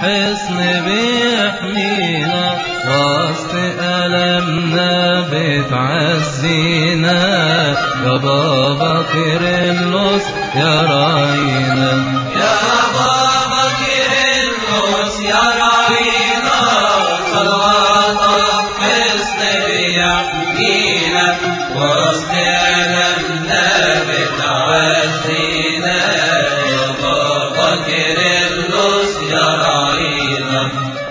حصن بيحمينا وسط ألمنا بتعزينا يا بابا كيرلس يا راينا يا بابا كيرلس يا راينا صلواتك حصن بيحمينا وسط ألمنا بتعزينا يا بابا كيرلس يا راينا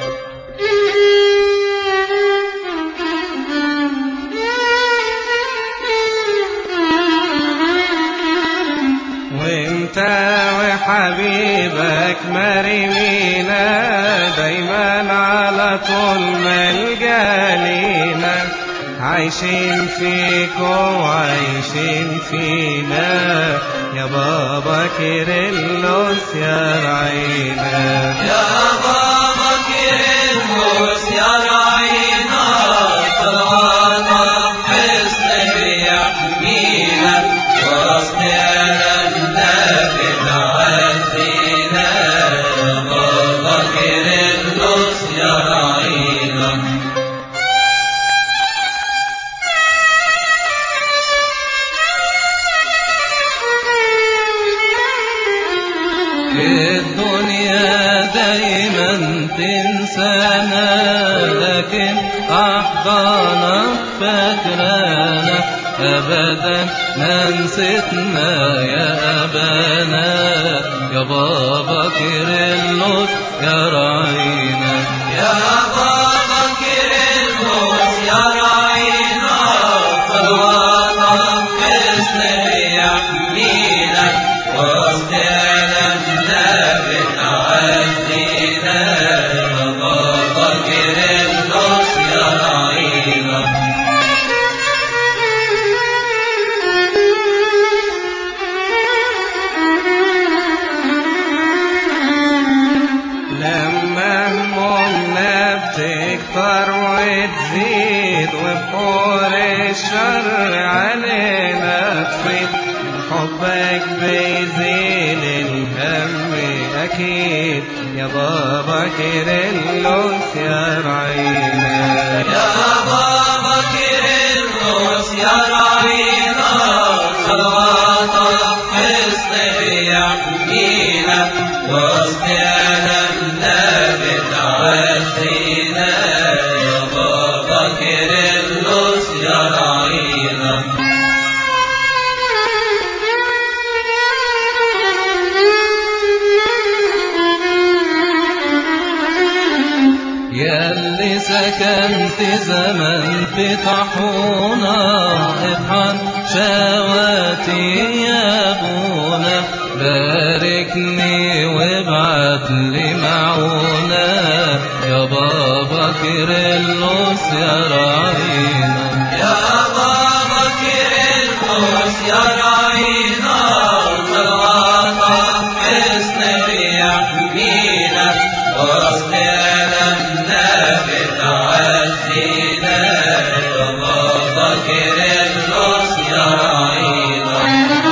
وانت وحبيبك مرمينا دايما على طول ملجالينا عايشين فيك وعايشين فينا يا بابا كيرلس يا رعينا يا بابا كيرلس يا راينا صلواتك حصن بيحمينا وسط ألمنا بتعزينا يا بابا كيرلس يا راينا الدنيا دايما تنسانا لكن أحضانك فاكرانا أبدا ما نسيتنا يا أبانا يا بابا كيرلس يا راينا يا بابا كيرلس يا راينا صلواتك حصن بيحمينا وسط ألمنا بتعزينا يا بابا كيرلس يا راينا لما همومنا بتكتر وتزيد وبحور الشر علينا تفيد حبك بيزيل الهم أكيد يا بابا كيرلس يا رعينا يا بابا كيرلس يا راينا صلواتك حصن بيحمينا وسط ألمنا بتعزينا يا بابا كيرلس يا راينا يا اللي سكنت زمن في طاحونة افحم شواتي يا ابونا باركني وابعت لي معونة يا بابا كيرلس يا راينا يا بابا كيرلس يا راينا صلواتك حصن بيحمينا وسط ألمنا بتعزينا يا بابا كيرلس يا راينا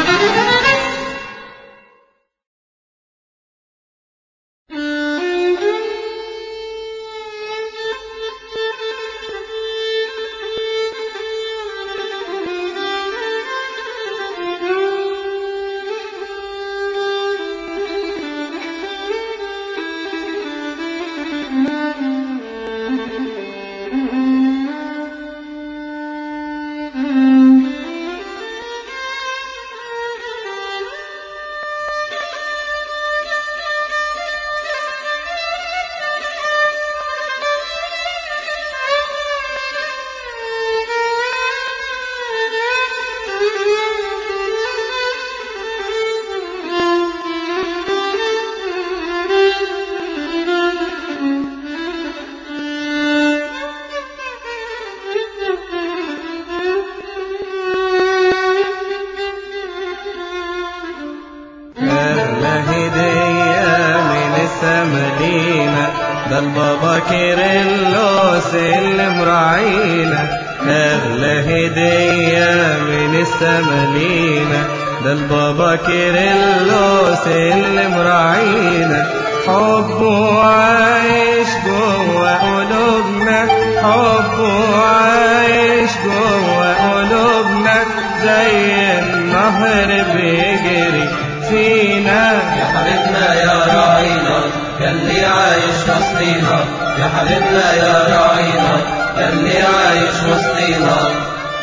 ده البابا كيرلس اللي مراعينا أغلى هدية من السما لينا ده البابا كيرلس اللي مراعينا حبه عايش جوه قلوبنا حبه عايش جوه قلوبنا زي النهر بيجري فينا يا حبيبنا يا راعينا يلي عايش وسطينا يا حبيبنا يا راعينا يلي عايش وسطينا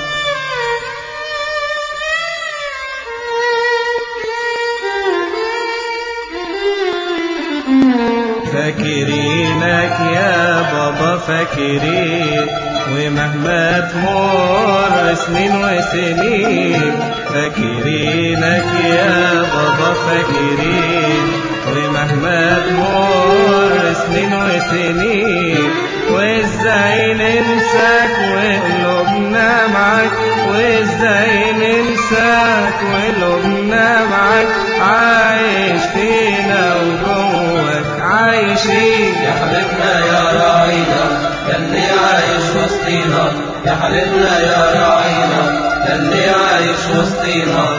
فاكرينك يا بابا فاكرين ومهما تمر سنين وسنين فاكرينك يا بابا فاكرين ومهما تمر سنين وسنين وازاي ننساك وقلوبنا معاك وازاي ننساك وقلوبنا معاك عايش فينا وجواك عايشين يا حبيبنا يا راعينا يلي عايش وسطينا يا حبيبنا يا راعينا يلي عايش وسطينا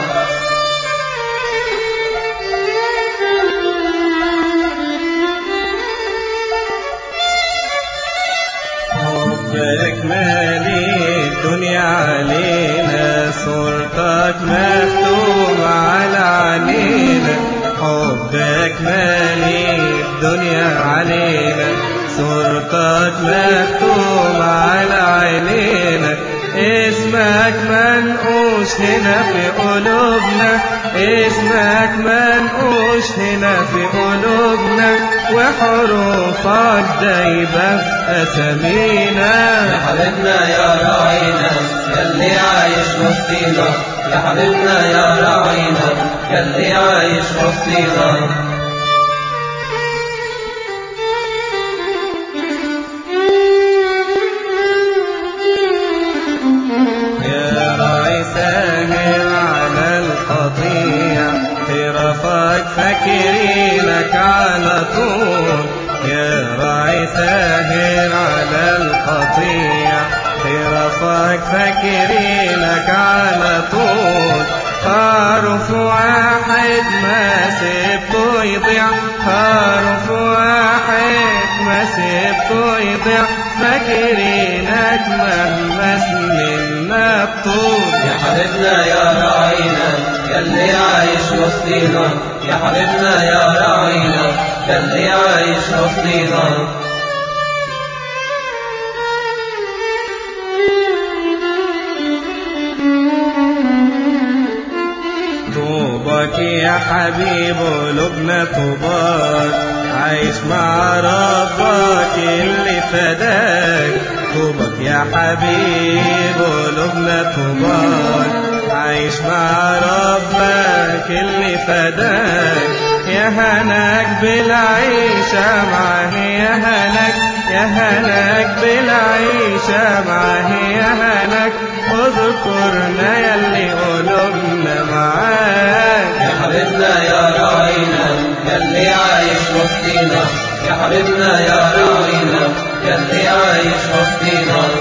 حبك مالي الدنيا علينا صورتك مكتوب على علينا حبك مالي الدنيا علينا صورتك مكتوب على عينينا اسمك منقوش هنا في قلوبنا اسمك منقوش هنا في قلوبنا وحروفك دايبة في أسامينا يا حبيبنا يا راعينا يلي عايش وسطينا يا حبيبنا يا راعينا يلي عايش وسطينا يا راعي ساهر على القطيع خرافك فاكرينك على طول يا راعي ساهر على القطيع خرافك فاكرينك على طول خروف واحد ما سبته يضيع خروف واحد ما سبته يضيع فاكرينك مهما سننا الطول يا حبيبنا يا راعينا يلي عايش وسطينا يا حبيبنا يا راعينا يلي عايش وسطينا طوبك يا حبيب قلوبنا طوباك عايش مع ربك اللي فداك طوبك يا حبيب قلوبنا طوباك عايش مع ربك اللي فداك يا هناك بالعيشة معاه يا هناك يا هناك بالعيشة معاه يا هناك اذكرنا يلي قلوبنا معاك يا حبيبنا يا راعينا يلي عايش وسطينا يا حبيبنا يا راعينا يلي عايش وسطينا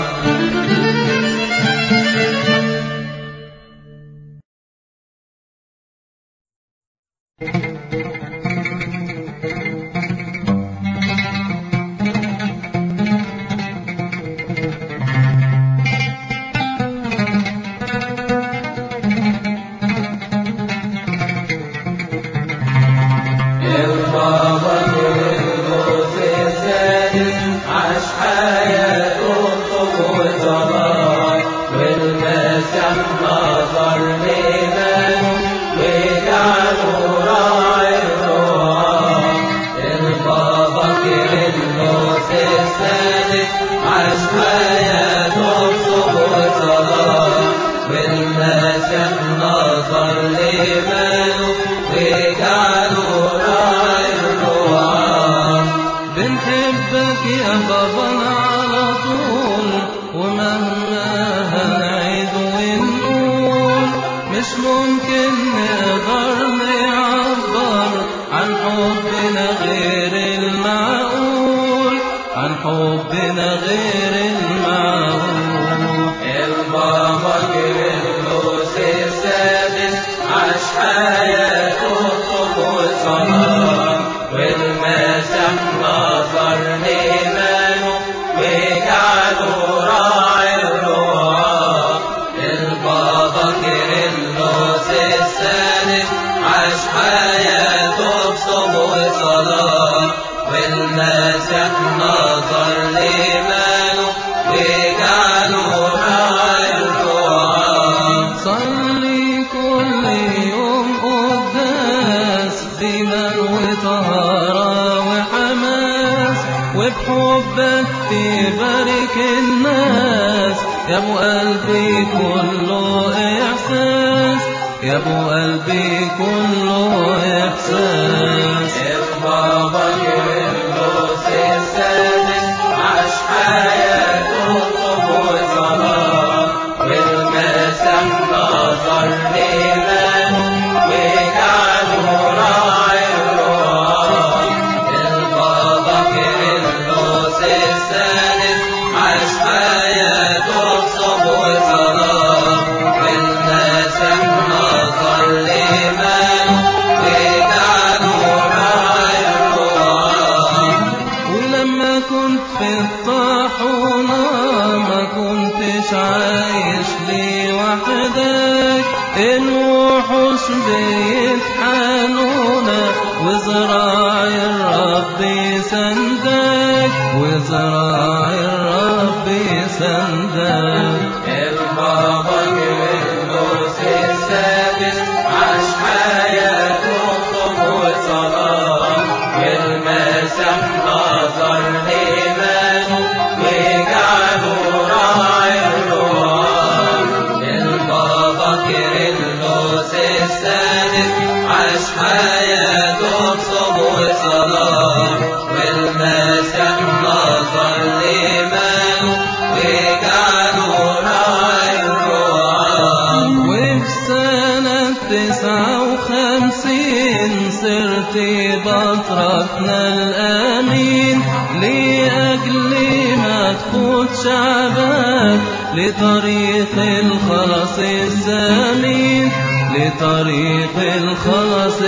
البابا القدوس السادس عاش حياته طول وظلام والمسيح نظر لمن وجعله راعي الرعاة البابا القدوس السادس عاش حياته طول وظلام والمسيح نظر لمن وجعله راعي الرعاة بنحبك يا بابا على طول ومهما هنعيد ونقول مش ممكن نقدر نعبر عن حبنا غير المعقول عن حبنا غير المعقول البابا كيرلس السادس عاش حياته طول صلاة والمسيح والمسيح نظر لإيمانه وجعله راعي الرعاة صلي كل يوم قداس بإيمان وطهارة وحماس وبحبك تبارك الناس يا ابو قلبي كله احساس يا ابو قلبي كله احساس بابا كيرلس السادس عاش حياته طب وصلاة والمسيح نظر لإيمانه وجعله راعي الرعاة البابا كيرلس السادس عاش حياته صب وصلاة والمسيح نظر لإيمانه وجعله راعي الرعاة ولما كنت في الطاحونة ما كنتش عايش لي وحدك الوحوش بيتحانونا وزراعي الرب سندك وزراعي الرب سندك البابا كيرلس السادس عاش حياته طب وصلاة والمسيح نظر لإيمانه وجعله راعي الرعاة البابا كيرلس السادس عاش حياته بصوم وصلاة والمسيح نظر لإيمانه وجعله راعي الرعاة وفي سنة تسعة وخمسين صرت بطرتنا الأمين لأجل ما تقود شعبك لطريق الخلاص السمين لطريق الخلاص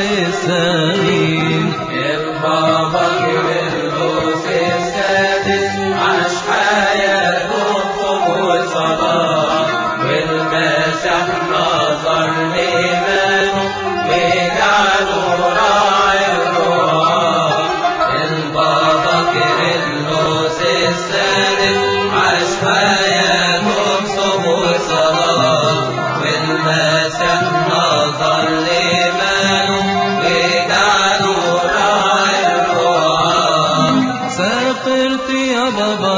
السمين البابا كيرلس السادس عاش حياته طب وصلاة والمسيح نظر لإيمانه وجعله راعي الرعاة البابا كيرلس السادس عاش حياته بصوم وصلاة والمسيح نظر لإيمانه وجعله راعي الرعاة سافرت يا بابا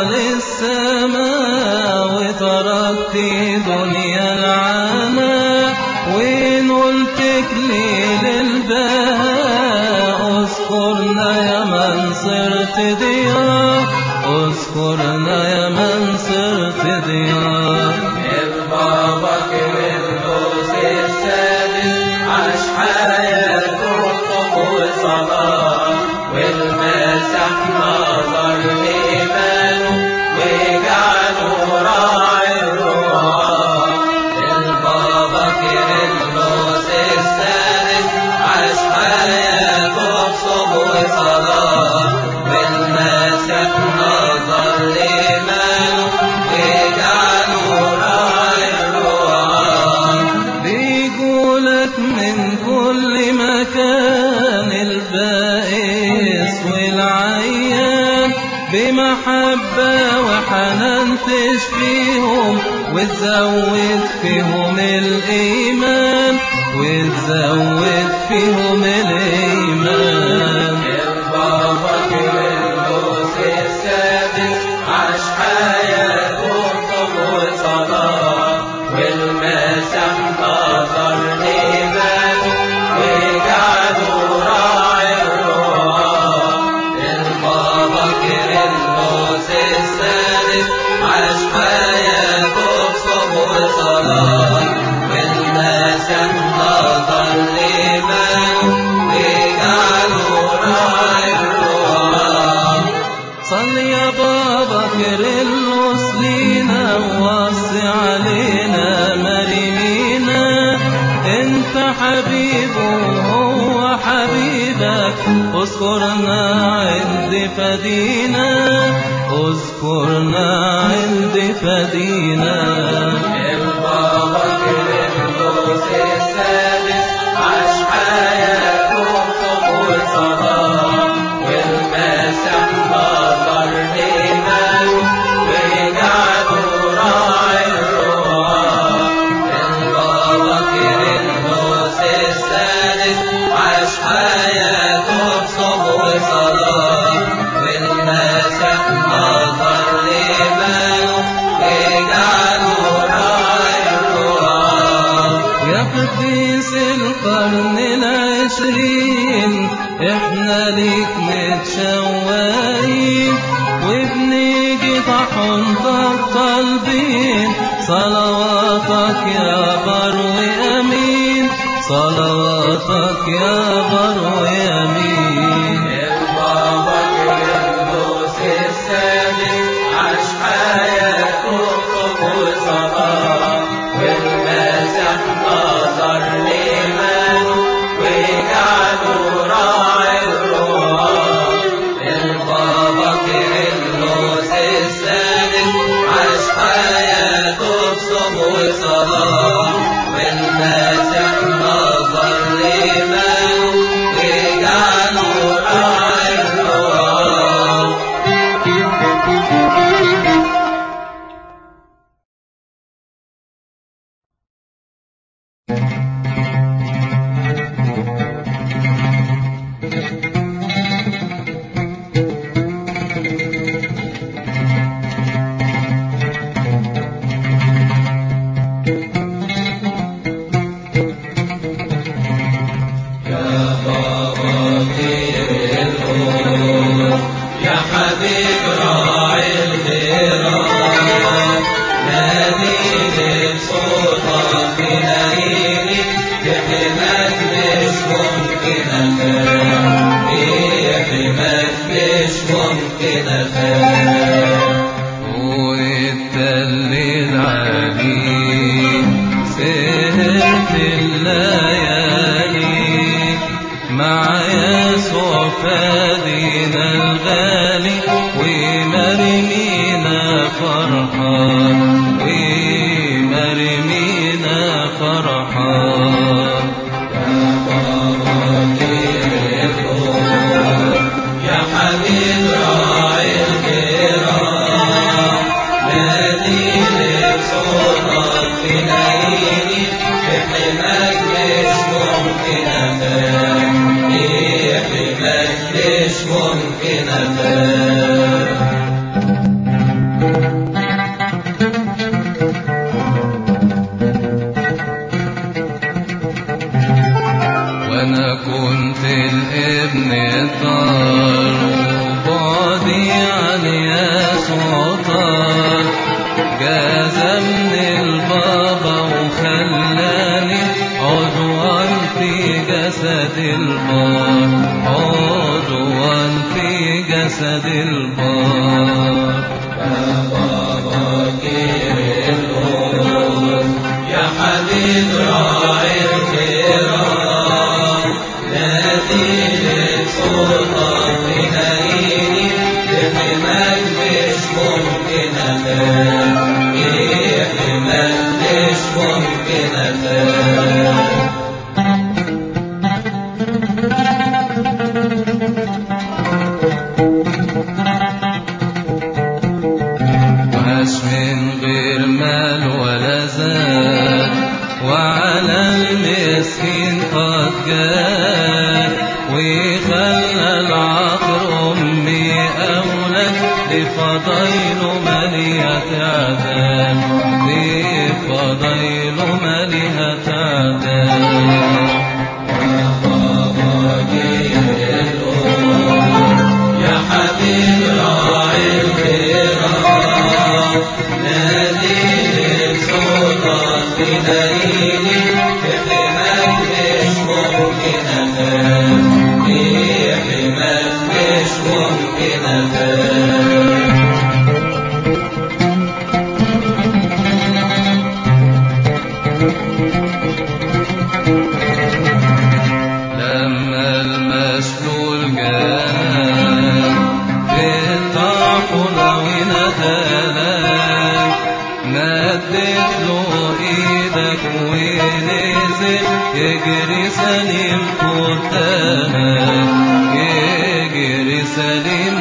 للسماء وتركت دنيا العنا ونلت كليل البهاء اذكرنا يا من صرت ضياء اذكرنا يا من صرت ضياء البابا كيرلس السادس عاش حياته طب وصلاة والمسيح نظر لإيمانه وجعله راعي الرعاة البابا كيرلس السادس عاش حياته بصوم وصلاة والمسيح نظر لإيمانه وجعله راعي الرعاة بيقولك من كل مكان البائس والعيان بمحبة وحنان تشفيهم وتزود فيهم الإيمان وتزود فيهم الإيمان البابا كيرلس السادس عاش حياته طب وصلاة والمسيح نظر لإيمانه وجعله راعي الرعاة البابا كيرلس السادس عاش حياته بصوم وصلاة والمسيح نظر لإيمانه وجعله راعي الرعاة صل يا بابا كيرلس لينا ووصي علينا مريمينا انت حبيبه وهو حبيبك اذكرنا عند فدينا اذكرنا عند فدينا البابا كيرلس السادس عاش حياته طب وصلاة والمسيح نظر قديس القرن العشرين احنا ليك متشوقين وبنيجي تحضر طالبين صلواتك يا بر وامين صلواتك يا بر وامين البابا القدوس السادس عاش حياته بحب وصلاة والمسيح نظر لإيمانه وجعله راعي الروح البابا القدوس السادس عاش حياته بصوم وصلاة والمسيح نظر لإيمانه وجعله راعي الروح يا حبيب راعي الغيران ناديني بصوتك ناديني بحماك مش ممكن أخاف بحماك مش ممكن أخاف والتل العلي سهرت الليالي مع يسوع فادينا الغالي ومرمينا فرحان ومرمينا فرحان يا حبيب راعي الكرام ناديني بصوتك تلاقيني بحماك مش ممكن أخاف بحماك مش ممكن أخاف وانا كنت الابن الضال وبعدي عن يسوع طال جازمني البابا وخلاني عضوا في جسد البار عضوا في جسد البار يا حبيب راعي الكرام ناديني بصوتك تلاقيني بحماك مش ممكن أخاف بحماك مش ممكن أخاف عاش من غير مال ولا زاد وعلى المسكين قد جاد وخلى العقر أمي أولاد لفضيله مليئة عذاب لفضيله مليئة عذاب يا حبيب راعي الكرام ناديني بصوتك تلاقيني بحماك مش ممكن أخاف بحماك مش ممكن أخاف لما المسلول جاء بالطاحنة ونهالك مدت له ايدك ونزل يجري سليم قدامك يجري سليم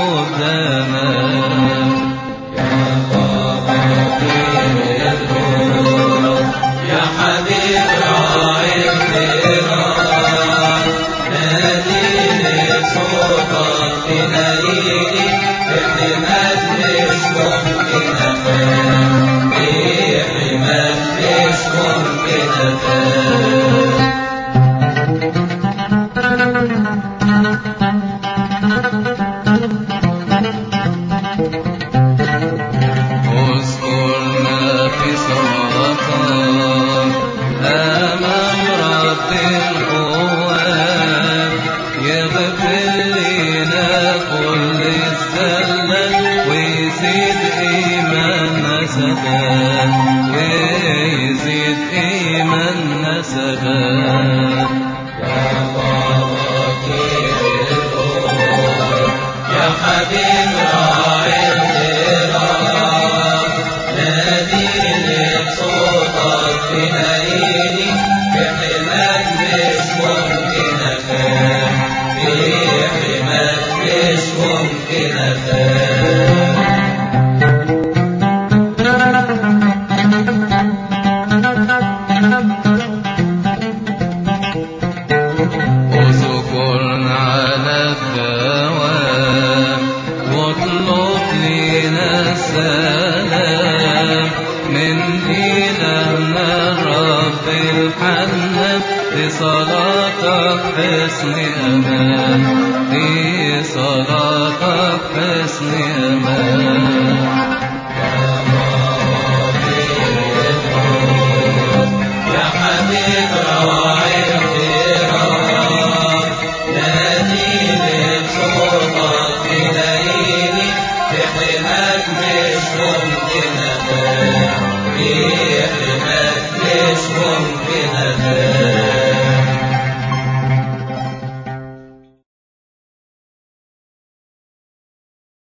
قدامك يا حبيب راعي الكرام ناديني بصوتك تلاقيني بحماك مش ممكن أخاف بحماك مش ممكن أخاف ويزيد إيماننا ثبات يا فواكه الأمور يا حبيب راعي الغرام ناديني بصوتك تلاقيني في حماك مش ممكن أخاف في حماك مش ممكن أخاف وذكرنا على الدوام واطلب لنا السلام من إلهنا الرب الحنان لصلاتك حسن أمان لصلاتك حسن أمان يا حبيب راعي الغرام ناديني بصوتك تلاقيني في حماك مش ممكن أخاف في حماك مش ممكن أخاف